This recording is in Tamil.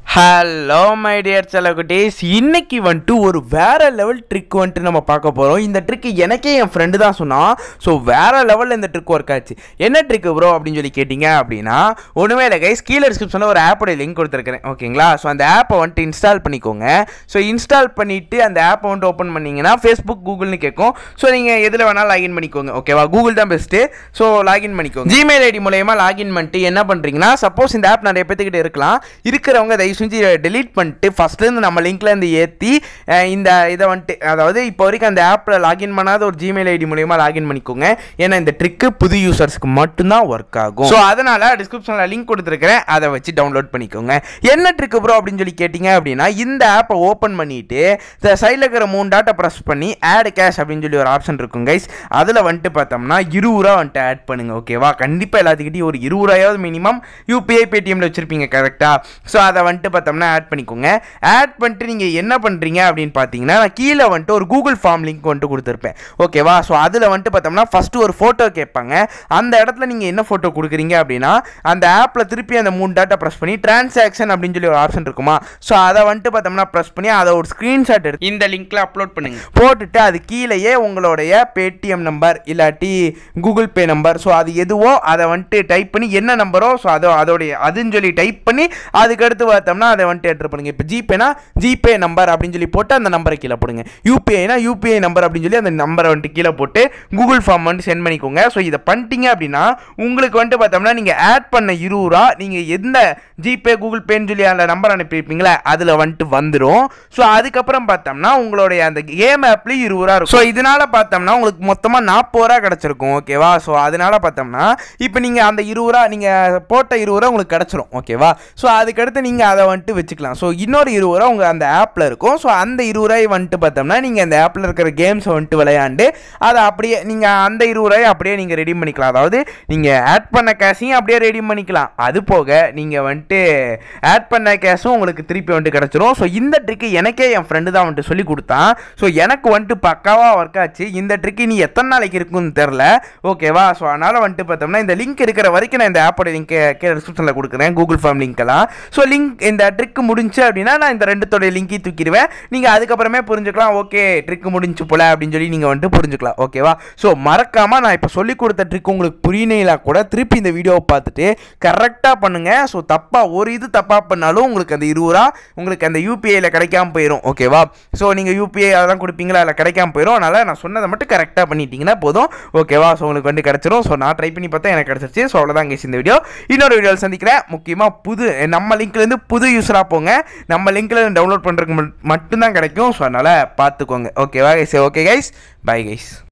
ஹலோ மை டியர் செலகுட்டீஸ் இன்னைக்கு வந்துட்டு ஒரு வேற லெவல் ட்ரிக் வந்துட்டு நம்ம பார்க்க போகிறோம் இந்த ட்ரிக் எனக்கே என் ஃப்ரெண்டு தான் சொன்னான் ஸோ வேற லெவலில் இந்த ட்ரிக் ஒர்க் ஆச்சு என்ன ட்ரிக் ப்ரோ அப்படின்னு சொல்லி கேட்டிங்க அப்படின்னா ஒன்றுமே இல்லை கைஸ் கீழே டிஸ்கிரிப்ஷனில் ஒரு ஆப்போட லிங்க் கொடுத்துருக்கிறேன் ஓகேங்களா ஸோ அந்த ஆப்பை வந்துட்டு இன்ஸ்டால் பண்ணிக்கோங்க ஸோ இன்ஸ்டால் பண்ணிவிட்டு அந்த ஆப்பை வந்துட்டு ஓப்பன் பண்ணிங்கன்னா ஃபேஸ்புக் கூகுள்னு கேட்கும் ஸோ நீங்கள் எதில் வேணால் லாகின் பண்ணிக்கோங்க ஓகேவா கூகுள் தான் பெஸ்ட்டு ஸோ லாகின் பண்ணிக்கோங்க ஜிமெயில் ஐடி மூலயமா லாகின் பண்ணிட்டு என்ன பண்ணுறீங்கன்னா சப்போஸ் இந்த ஆப் நிறைய பேத்துக்கிட்ட இருக்கலாம் இருக்கிறவங்க தயவு செஞ்சு டெலீட் பண்ணிட்டு ஃபஸ்ட்லேருந்து நம்ம லிங்க்ல இருந்து ஏற்றி இந்த இதை வந்துட்டு அதாவது இப்போ வரைக்கும் அந்த ஆப்பில் லாகின் பண்ணாத ஒரு ஜிமெயில் ஐடி மூலயமா லாகின் பண்ணிக்கோங்க ஏன்னா இந்த ட்ரிக்கு புது யூசர்ஸ்க்கு மட்டும்தான் ஒர்க் ஆகும் ஸோ அதனால் டிஸ்கிரிப்ஷனில் லிங்க் கொடுத்துருக்கிறேன் அதை வச்சு டவுன்லோட் பண்ணிக்கோங்க என்ன ட்ரிக்கு ப்ரோ அப்படின்னு சொல்லி கேட்டிங்க அப்படின்னா இந்த ஆப்பை ஓப்பன் பண்ணிவிட்டு இந்த சைடில் இருக்கிற மூணு டாட்டை ப்ரெஸ் பண்ணி ஆட் கேஷ் அப்படின்னு சொல்லி ஒரு ஆப்ஷன் இருக்கும் கைஸ் அதில் வந்துட்டு பார்த்தோம்னா இருபது ரூபா வந்துட்டு ஆட் பண்ணுங்க ஓகேவா கண்டிப்பாக எல்லாத்துக்கிட்டையும் ஒரு இருபது ரூபாயாவது மினிமம் யூபிஐ பேடிஎம்ல வச்சுருப்பீங்க கரெக்டாக ஸோ அதை வந்துட்டு பார்த்தோம்னா ஆட் பண்ணிக்கோங்க ஆட் பண்ணிட்டு நீங்கள் என்ன பண்ணுறீங்க அப்படின்னு பார்த்தீங்கன்னா நான் கீழே வந்துட்டு ஒரு கூகுள் ஃபார்ம் லிங்க் வந்துட்டு கொடுத்துருப்பேன் ஓகேவா ஸோ அதில் வந்துட்டு பார்த்தோம்னா ஃபஸ்ட்டு ஒரு ஃபோட்டோ கேட்பாங்க அந்த இடத்துல நீங்கள் என்ன ஃபோட்டோ கொடுக்குறீங்க அப்படின்னா அந்த ஆப்பில் திருப்பி அந்த மூணு டாட்டா ப்ரெஸ் பண்ணி டிரான்சாக்ஷன் அப்படின்னு சொல்லி ஒரு ஆப்ஷன் இருக்குமா ஸோ அதை வந்துட்டு பார்த்தோம்னா ப்ரெஸ் பண்ணி அதை ஒரு ஸ்க்ரீன்ஷாட் எடுத்து இந்த லிங்க்ல அப்லோட் பண்ணுங்க போட்டுட்டு அது கீழேயே உங்களுடைய பேடிஎம் நம்பர் இல்லாட்டி கூகுள் பே நம்பர் ஸோ அது எதுவோ அதை வந்துட்டு டைப் பண்ணி என்ன நம்பரோ ஸோ அதோ அதோடைய அதுன்னு சொல்லி டைப் பண்ணி அதுக்கடுத்து பார்த்தோம்னா அதை வந்துட்டு என்ட்ரு பண்ணுங்க இப்போ ஜிபேனா ஜிபே நம்பர் அப்படின்னு சொல்லி போட்டு அந்த நம்பரை கீழே போடுங்க யூபிஐனா யூபிஐ நம்பர் அப்படின்னு சொல்லி அந்த நம்பரை வந்துட்டு கீழே போட்டு கூகுள் ஃபார்ம் வந்துட்டு சென்ட் பண்ணிக்கோங்க ஸோ இதை பண்ணிட்டீங்க அப்படின்னா உங்களுக்கு வந்துட்டு பார்த்தோம்னா நீங்கள் ஆட் பண்ண இருபது ரூபா நீங்கள் எந்த ஜிபே கூகுள் பேன்னு சொல்லி அந்த நம்பர் அனுப்பியிருப்பீங்களா அதில் வந்துட்டு வந்துடும் ஸோ அதுக்கப்புறம் பார்த்தோம்னா உங்களுடைய அந்த கேம் ஆப்லேயும் இருபது ரூபா இருக்கும் ஸோ இதனால பார்த்தோம்னா உங்களுக்கு மொத்தமாக நாற்பது ரூபா கிடச்சிருக்கும் ஓகேவா ஸோ அதனால பார்த்தோம்னா இப்போ நீங்கள் அந்த இருபது ரூபா நீங்கள் போட்ட இருபது ரூபா உங்களுக்கு கிடச்சிரும் ஓகேவா ஸோ அதுக்கடுத்து நீங்கள் அதை வந்துட்டு வச்சுக்கலாம் ஸோ இன்னொரு இருபது ரூபா உங்கள் அந்த ஆப்பில் இருக்கும் ஸோ அந்த இருபது ரூபாய் வந்துட்டு பார்த்தோம்னா நீங்கள் அந்த ஆப்பில் இருக்கிற கேம்ஸை வந்துட்டு விளையாண்டு அதை அப்படியே நீங்கள் அந்த இருபது ரூபாய் அப்படியே நீங்கள் ரெடி பண்ணிக்கலாம் அதாவது நீங்கள் ஆட் பண்ண கேஷையும் அப்படியே ரெடி பண்ணிக்கலாம் அது போக நீங்கள் வந்துட்டு ஆட் பண்ண கேஷும் உங்களுக்கு திருப்பி வந்துட்டு கிடச்சிரும் ஸோ இந்த ட்ரிக்கு எனக்கே என் ஃப்ரெண்டு தான் வந்துட்டு சொல்லி கொடுத்தான் ஸோ எனக்கு வந்துட்டு பக்காவாக ஒர்க் ஆச்சு இந்த ட்ரிக்கு நீ எத்தனை நாளைக்கு இருக்குன்னு தெரில ஓகேவா ஸோ அதனால் வந்துட்டு பார்த்தோம்னா இந்த லிங்க் இருக்கிற வரைக்கும் நான் இந்த ஆப்போட லிங்க் கீழே டிஸ்கிரிப்ஷனில் கொடுக்குறேன் கூகுள் ஃபார்ம் லிங்க்கெல்லாம் ஸோ லிங்க் இந்த ட்ரிக் முடிஞ்சு அப்படின்னா நான் இந்த ரெண்டுத்தோடைய லிங்கையும் தூக்கிடுவேன் நீங்கள் அதுக்கப்புறமே புரிஞ்சுக்கலாம் ஓகே ட்ரிக் முடிஞ்சு போல அப்படின்னு சொல்லி நீங்கள் வந்துட்டு புரிஞ்சுக்கலாம் ஓகேவா ஸோ மறக்காமல் நான் இப்போ சொல்லி கொடுத்த ட்ரிக் உங்களுக்கு புரியலைனா கூட திருப்பி இந்த வீடியோவை பார்த்துட்டு கரெக்டாக பண்ணுங்கள் ஸோ தப்பாக ஒரு இது தப்பாக பண்ணாலும் உங்களுக்கு அந்த இருபது ரூபா உங்களுக்கு அந்த யூபிஐயில் கிடைக்காம போயிடும் ஓகேவா ஸோ நீங்கள் யூபிஐ அதெல்லாம் கொடுப்பீங்களா அதில் கிடைக்காம போயிடும் அதனால் நான் சொன்னதை மட்டும் கரெக்டாக பண்ணிட்டீங்கன்னா போதும் ஓகேவா ஸோ உங்களுக்கு வந்து கிடச்சிரும் ஸோ நான் ட்ரை பண்ணி பார்த்தா எனக்கு கிடச்சிருச்சு ஸோ அவ்வளோதான் கேஸ் இந்த வீடியோ இன்னொரு வீடியோவில் சந்திக்கிறேன் முக்கியமாக புது நம்ம லிங்க்லேருந்து புது யூஸராக போங்க நம்ம லிங்க்கில் டவுன்லோட் பண்ணுறதுக்கு மட்டும்தான் கிடைக்கும் ஸோ அதனால் பார்த்துக்கோங்க ஓகேவா guys okay guys bye guys